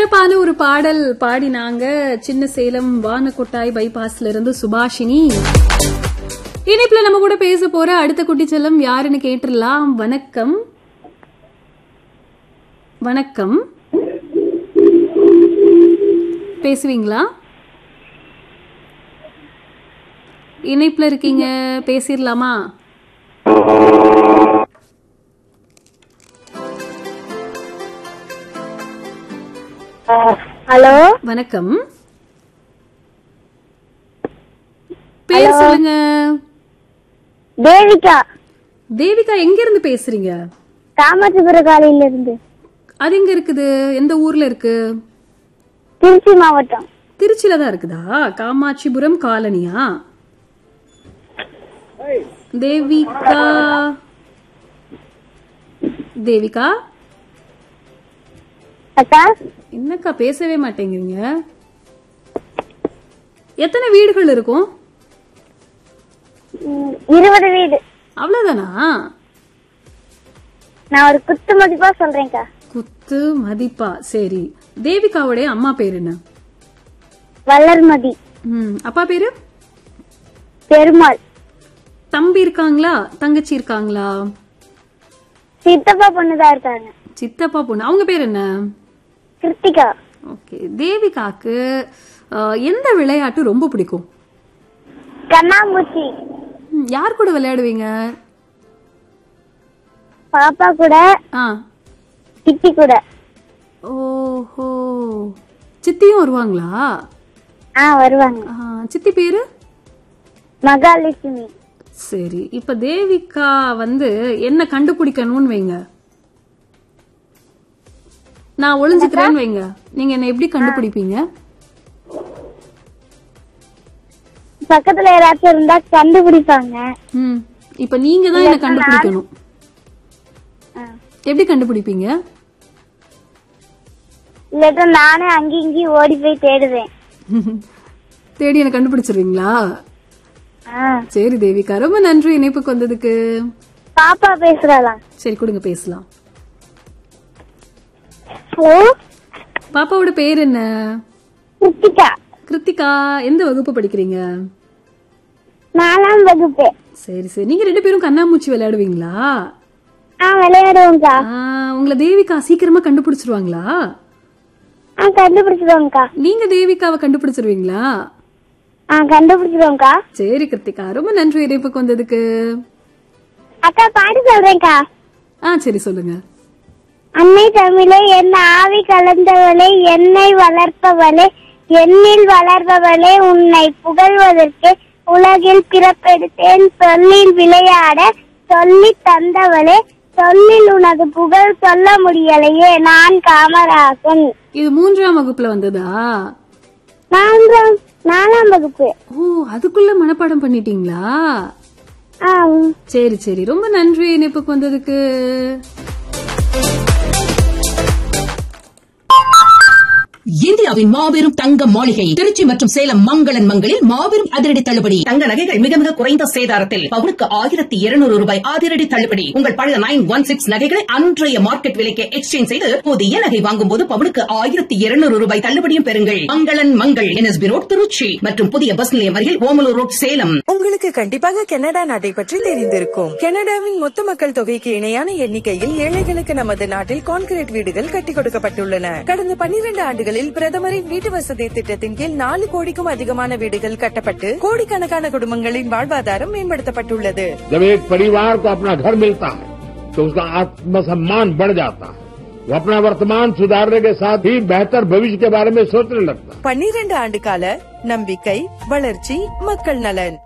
சிறப்பான ஒரு பாடல் பாடினாங்க சின்ன சேலம் வானக்கொட்டாய் பைபாஸ்ல இருந்து சுபாஷினி இணைப்புல நம்ம கூட பேச போற அடுத்த குட்டி செல்லம் யாருன்னு கேட்டுடலாம் வணக்கம் வணக்கம் பேசுவீங்களா இணைப்புல இருக்கீங்க பேசிடலாமா ஹலோ வணக்கம் பேர் சொல்லுங்க தேவிகா தேவிகா எங்க இருந்து பேசுறீங்க காமாட்சிபுர காலையில இருந்து அது எங்க இருக்குது எந்த ஊர்ல இருக்கு திருச்சி மாவட்டம் திருச்சியில தான் இருக்குதா காமாட்சிபுரம் காலனியா தேவிகா தேவிகா அக்கா என்னக்கா பேசவே மாட்டேங்கிறீங்க எத்தனை வீடுகள் இருக்கும் ம், இருபது வீடு அவ்வளவுதானா நான் ஒரு குத்து மதிப்பா சொல்றேன்க்கா குத்து மதிப்பா சரி தேவிகாவுடைய அம்மா பேர் என்ன வளர்மதி ம், அப்பா பேரு பெருமாள் தம்பி இருக்காங்களா தங்கச்சி இருக்காங்களா சித்தப்பா பொண்ணுதான் இருக்காங்க சித்தப்பா பொண்ணு அவங்க பேர் என்ன கிருத்திகா ஓகே தேவிகாக்கு அஹ், எந்த விளையாட்டு ரொம்ப பிடிக்கும் கண்ணாமூச்சி ம், யார் கூட விளையாடுவீங்க பாப்பா கூட ஆ சித்தி கூட ஓஹோ சித்தியும் வருவாங்களா ஆ வருவாங்க ஆ, சித்தி பேரு மகாலட்சுமி சரி இப்ப தேவிகா வந்து என்ன கண்டுபிடிக்கணும்னு வைங்க நான் ஒளிஞ்சுக்கிறேன்னு வைங்க நீங்க என்ன எப்படி கண்டுபிடிப்பீங்க பக்கத்துல யாராச்சும் இருந்தா கண்டுபிடிப்பாங்க ம் இப்ப நீங்க தான் என்ன கண்டுபிடிக்கணும் ஆ. எப்படி கண்டுபிடிப்பீங்க இல்லாட்டா நானே அங்கேயும் இங்கேயும் ஓடி போய் தேடுவேன் தேடி என்ன கண்டுபிடிச்சிருவீங்களா ஆ. சரி தேவிகா ரொம்ப நன்றி இணைப்புக்கு வந்ததுக்கு பாப்பா பேசுறாளாம் சரி கொடுங்க பேசலாம் ஹலோ பாப்பாவோட பேர் என்ன கிருத்திகா கிருத்திகா எந்த வகுப்பு படிக்கிறீங்க நாலாம் வகுப்பு சரி சரி நீங்க ரெண்டு பேரும் கண்ணாமூச்சி விளையாடுவீங்களா ஆ விளையாடுவோம்க்கா ஆ, உங்களை தேவிகா சீக்கிரமா கண்டுபிடிச்சிருவாங்களா ஆ கண்டுபிடிச்சிடுவோம்க்கா நீங்க தேவிகாவை கண்டுபிடிச்சிருவீங்களா ஆ கண்டுபிடிச்சிடுவோம்க்கா சரி கிருத்திகா ரொம்ப நன்றி இணைப்புக்கு வந்ததுக்கு அக்கா பாட்டு சொல்றேன்க்கா ஆ சரி சொல்லுங்க அன்னை தமிழே என் ஆவி கலந்தவளே என்னை வளர்ப்பவளே என்னில் வளர்பவளே உன்னை புகழ்வதற்கு உலகில் பிறப்பெடுத்தேன் சொல்லில் விளையாட சொல்லி தந்தவளே சொல்லில் உனது புகழ் சொல்ல முடியலையே நான் காமராசன் இது மூன்றாம் வகுப்புல வந்ததா நான்காம் நாலாம் வகுப்பு ஓ அதுக்குள்ள மனப்பாடம் பண்ணிட்டீங்களா ஆ சரி சரி ரொம்ப நன்றி இணைப்புக்கு வந்ததுக்கு இந்தியாவின் மாபெரும் தங்க மாளிகை திருச்சி மற்றும் சேலம் மங்களன் மங்களில் மாபெரும் அதிரடி தள்ளுபடி தங்க நகைகள் மிக மிக குறைந்த சேதாரத்தில் பவுனுக்கு ஆயிரத்தி இருநூறு ரூபாய் அதிரடி தள்ளுபடி உங்கள் பழைய நைன் ஒன் சிக்ஸ் நகைகளை அன்றைய மார்க்கெட் விலைக்கு எக்ஸ்சேஞ்ச் செய்து புதிய நகை வாங்கும் போது பவுனுக்கு ஆயிரத்தி இருநூறு ரூபாய் தள்ளுபடியும் பெறுங்கள் மங்களன் மங்கள் என்எஸ்பி ரோட் திருச்சி மற்றும் புதிய பஸ் நிலையம் அருகில் ஓமலூர் ரோட் சேலம் உங்களுக்கு கண்டிப்பாக கனடா நாட்டை பற்றி தெரிந்திருக்கும் கனடாவின் மொத்த மக்கள் தொகைக்கு இணையான எண்ணிக்கையில் ஏழைகளுக்கு நமது நாட்டில் கான்கிரீட் வீடுகள் கட்டிக் கொடுக்கப்பட்டுள்ளன கடந்த 12 ஆண்டுகளில் பிரதமரின் வீட்டு வசதி திட்டத்தின் கீழ் நாலு கோடிக்கும் அதிகமான வீடுகள் கட்டப்பட்டு கோடிக்கணக்கான குடும்பங்களின் வாழ்வாதாரம் மேம்படுத்தப்பட்டுள்ளது जब एक परिवार को अपना घर मिलता है तो उसका आत्मसम्मान बढ़ जाता है वो अपना वर्तमान सुधारने के साथ ही बेहतर भविष्य के बारे में सोचने लगता है 12 ஆண்டு கால நம்பிக்கை வளர்ச்சி மக்கள் நலன்